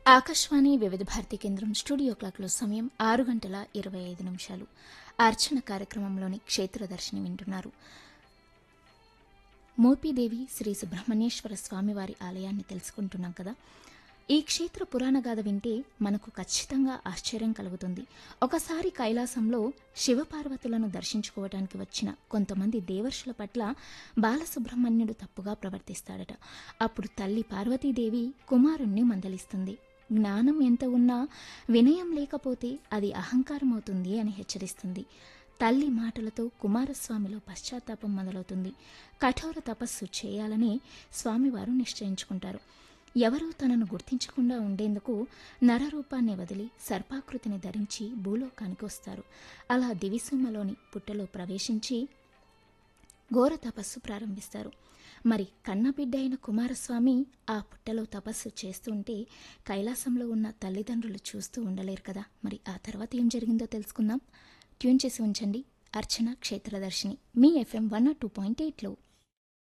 ఆకాశవాణి వివిధ భారతి కేంద్రం స్టూడియో క్లాక్లో సమయం ఆరు గంటల ఇరవై ఐదు నిమిషాలు అర్చన కార్యక్రమంలోని క్షేత్రదర్శిని వింటున్నారు మోపిదేవి శ్రీ సుబ్రహ్మణ్యేశ్వర స్వామివారి ఆలయాన్ని తెలుసుకుంటున్నాం కదా ఈ క్షేత్ర పురాణ గాథ వింటే మనకు ఖచ్చితంగా ఆశ్చర్యం కలుగుతుంది ఒకసారి కైలాసంలో శివపార్వతులను దర్శించుకోవటానికి వచ్చిన కొంతమంది దేవర్షుల పట్ల బాలసుబ్రహ్మణ్యుడు తప్పుగా ప్రవర్తిస్తాడట అప్పుడు తల్లి పార్వతీదేవి కుమారుణ్ణి మందలిస్తుంది జ్ఞానం ఎంత ఉన్నా వినయం లేకపోతే అది అహంకారం అవుతుంది అని హెచ్చరిస్తుంది తల్లి మాటలతో కుమారస్వామిలో పశ్చాత్తాపం మొదలవుతుంది కఠోర తపస్సు చేయాలని స్వామివారు నిశ్చయించుకుంటారు ఎవరూ తనను గుర్తించకుండా ఉండేందుకు నరరూపాన్ని వదిలి సర్పాకృతిని ధరించి భూలోకానికి వస్తారు అలా దివిసీమలోని పుట్టలో ప్రవేశించి ఘోర తపస్సు ప్రారంభిస్తారు మరి కన్నబిడ్డ అయిన కుమారస్వామి ఆ పుట్టలో తపస్సు చేస్తుంటే కైలాసంలో ఉన్న తల్లిదండ్రులు చూస్తూ ఉండలేరు కదా మరి ఆ తర్వాత ఏం జరిగిందో తెలుసుకుందాం ట్యూన్ చేసి ఉంచండి అర్చన క్షేత్రదర్శిని మీ ఎఫ్ఎం వన్ టూ పాయింట్ ఎయిట్లో